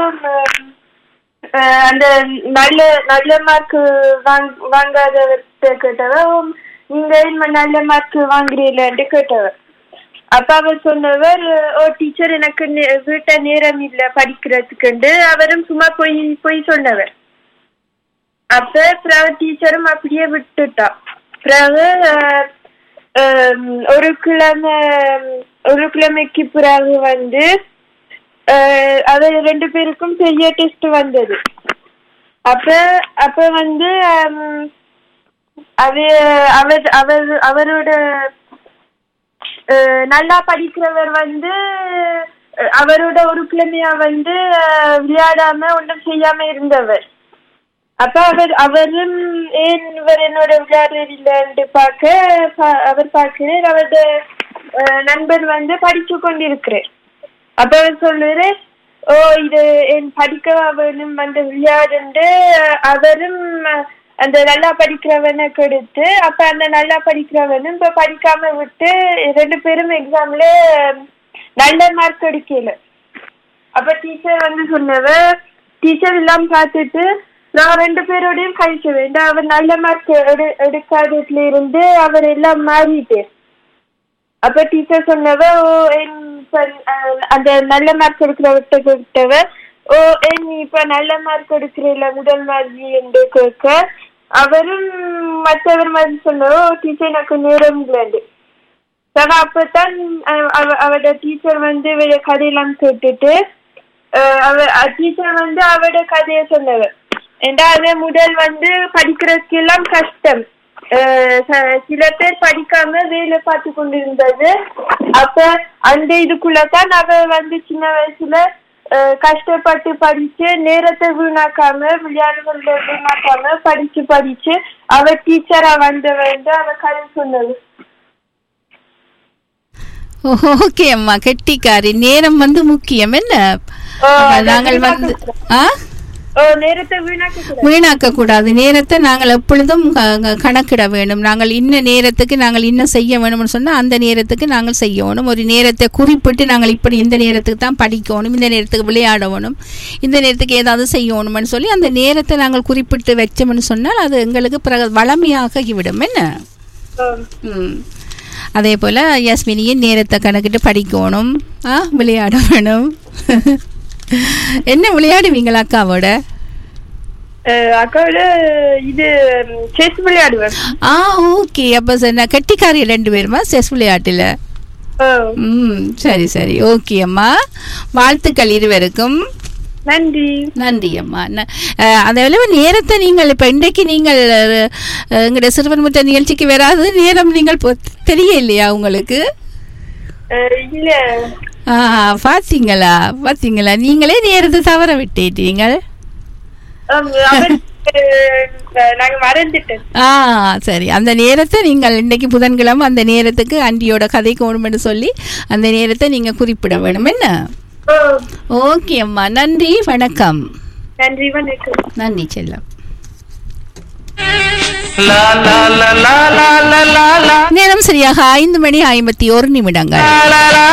அஹ், அந்த நல்ல நல்ல மார்க் வாங்காதவர்கிட்ட கேட்டவ "ஓ, நீங்க என்ன நல்ல மார்க் வாங்குறீங்கன்னு கேட்டவர் அப்ப அவர் சொன்னவர் ஓ டீச்சர் எனக்கு நே- வீட்டை நேரம் இல்ல படிக்கிறதுக்குண்டு அவரும் சும்மா போய் போய் சொன்னவர் அப்ப பிறகு டீச்சரும் அப்படியே விட்டுட்டா பிறகு அஹ், ஹம், ஒரு கிழமை ஒரு கிழமைக்கு பிறகு வந்து அஹ், அவர் ரெண்டு பேருக்கும் பெரிய டெஸ்ட் வந்தது அப்ப அப்ப வந்து ஹம், அது அவர் அவர் அவரோட அஹ், நல்லா படிக்கிறவர் வந்து அஹ், அவரோட ஒரு கிழமையா வந்து அஹ், விளையாடாம ஒன்றும் செய்யாம இருந்தவர் அப்ப அவர் அவரும் ஏன் இவர் என்னோட விளையாடுறது இல்லைன்னு பார்க்க பா- அவர் பார்க்கிறேன் அவரோட அஹ், நண்பர் வந்து படிச்சு கொண்டிருக்கிறேன் அப்ப அவர் சொல்லுற ஓ இது என் படிக்க வேணும் வந்து விளையாடுண்டு அவரும் அஹ், அந்த நல்லா படிக்கிறவனை கெடுத்து அப்ப அந்த நல்லா படிக்கிறவனும் இப்ப படிக்காம விட்டு ரெண்டு பேரும் எக்ஸாம்ல நல்ல மார்க் எடுக்கல அப்ப டீச்சர் வந்து சொன்னவ டீச்சர் எல்லாம் பார்த்துட்டு நான் ரெண்டு பேரோடையும் கழிக்க வேண்டாம் அவர் நல்ல மார்க் எடு எடுக்காததுல இருந்து அவர் எல்லாம் மாறிட்டு அப்ப டீச்சர் சொன்னவ ஓ என் இப்ப, அஹ், அந்த நல்ல மார்க் எடுக்கிறவர்கிட்ட கேட்டவ ஓ என் நீ இப்ப நல்ல மார்க் எடுக்கிறீல்ல முதல் மாதிரி என்று கேட்க அவரும் மற்றவர் மாதிரி சொன்னவோ டீச்சர் எனக்கு நேரம் இல்லைன்னு அவ அப்பதான் அஹ், அவ- அவட டீச்சர் வந்து இவட கதையெல்லாம் கேட்டுட்டு அஹ், அவ டீச்சர் வந்து அவட கதைய சொன்னவர் ஏண்டா அது முதல் வந்து படிக்கிறதுக்கு எல்லாம் கஷ்டம் அஹ், ச- சில பேர் படிக்காம வேலை பார்த்து கொண்டிருந்தது அப்ப அந்த இதுக்குள்ளதான் அவ வந்து சின்ன வயசுல அஹ், கஷ்டப்பட்டு படிச்சு நேரத்தை வீணாக்காம விளையாடுறத வீணாக்காம படிச்சு படிச்சு அவ டீச்சரா வந்த வந்து அவ கதை சொன்னது ஓகே அம்மா கெட்டிக்காரி நேரம் வந்து முக்கியம் என்ன ஓ, அப்ப அதை நாங்கள் வந்து ஆ ஓ நேரத்தை வீணாக்க கூடாது வீணாக்க கூடாது நேரத்தை நாங்கள் எப்பொழுதும் க- க- கணக்கிட வேண்டும் நாங்கள் இன்ன நேரத்துக்கு நாங்கள் இன்னும் செய்ய வேணும்னு சொன்னால் அந்த நேரத்துக்கு நாங்கள் செய்யணும் ஒரு நேரத்தை குறிப்பிட்டு நாங்கள் இப்படி இந்த நேரத்துக்கு தான் படிக்கணும் இந்த நேரத்துக்கு விளையாடணும் இந்த நேரத்துக்கு ஏதாவது செய்யணும்னு சொல்லி அந்த நேரத்தை நாங்கள் குறிப்பிட்டு வச்சோம்னு சொன்னால் அது எங்களுக்கு பிறகு வளமையாகிவிடும் என்ன ஓ. ம் அதே போல் யாஸ்மினியின் நேரத்தை கணக்கிட்டு படிக்கணும் ஆ விளையாட வேணும் என்ன விளையாடுவீங்களா அக்காவோட அஹ் அக்காவோட இது செஸ் விளையாடுவேன் ஆ ஓகே அப்போ சார் நான் கெட்டிக்காரி ரெண்டு பேருமா செஸ் விளையாட்டில் ஓ, ம் சரி சரி ஓகே அம்மா வாழ்த்துக்கள் இருவருக்கும் நன்றி நன்றி அம்மா ந- அஹ், அதே நேரத்தை நீங்கள் இப்போ இன்றைக்கு நீங்கள் அஹ், எங்களுடைய சிறுவன் முற்ற நிகழ்ச்சிக்கு வராது நேரம் நீங்கள் பொ- தெரியலையா உங்களுக்கு அஹ் இல்ல ஆ பார்த்தீங்களா பார்த்தீங்களா நீங்களே நேரத்தை தவற விட்டுட்டீங்கள் ஆம், அவர் அஹ், நாங்க மறந்துட்டேன் ஆ சரி அந்த நேரத்தை நீங்கள் இன்னைக்கு புதன்கிழமை அந்த நேரத்துக்கு ஆண்டியோட கதைக்கு சொல்லி அந்த நேரத்தை நீங்கள் குறிப்பிட வேணும் என்ன ஓ, ஓகே அம்மா நன்றி வணக்கம் நன்றி வணக்கம் நன்றி செல்லம் La la la la la la la la நேரம் சரியாக ஐந்து மணி ஐம்பத்தி ஒரு நிமிடங்கள் la la